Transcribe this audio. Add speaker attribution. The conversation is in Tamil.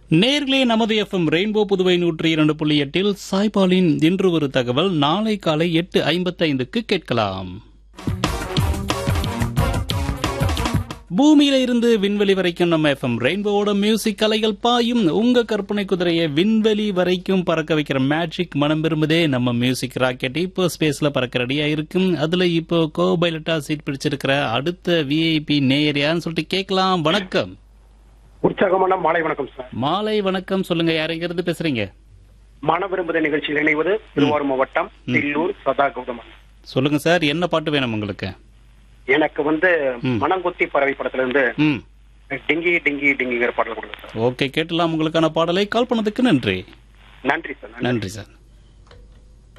Speaker 1: நேர்களே நமது எஃப்எம் ரெயின்போ புதுவை நூற்றி இரண்டு புள்ளி எட்டில் சாய்பாலின் இன்று ஒரு தகவல் நாளை காலை எட்டு ஐம்பத்தைந்துக்கு கேட்கலாம் பூமியில இருந்து விண்வெளி வரைக்கும் நம்ம எஃப்எம் ரெயின்போவோட மியூசிக் கலைகள் பாயும் உங்க கற்பனை குதிரையை விண்வெளி வரைக்கும் பறக்க வைக்கிற மேஜிக் மனம் விரும்புதே நம்ம மியூசிக் ராக்கெட் இப்போ ஸ்பேஸ்ல பறக்க ரெடியா இருக்கும் அதுல இப்போ கோ பைலட்டா சீட் பிடிச்சிருக்கிற அடுத்த விஐபி நேயர் யாருன்னு சொல்லிட்டு கேட்கலாம் வணக்கம்
Speaker 2: உற்சாகமான மாலை வணக்கம் சார்
Speaker 1: மாலை வணக்கம் சொல்லுங்க யாருங்கிறது பேசுறீங்க
Speaker 2: மன விரும்புத நிகழ்ச்சியில் இணைவது திருவாரூர் மாவட்டம் தில்லூர் சதா கௌதமன்
Speaker 1: சொல்லுங்க சார் என்ன பாட்டு வேணும் உங்களுக்கு
Speaker 2: எனக்கு வந்து
Speaker 1: ம்.
Speaker 2: மனங்குத்தி பறவை படத்துல இருந்து
Speaker 1: ம்
Speaker 2: டிங்கி டிங்கி டிங்கிங்கிற பாடல் கொடுங்க சார்
Speaker 1: ஓகே கேட்டலாம் உங்களுக்கான பாடலை கால் பண்ணதுக்கு நன்றி
Speaker 2: நன்றி சார் நன்றி
Speaker 1: நன்றி சார்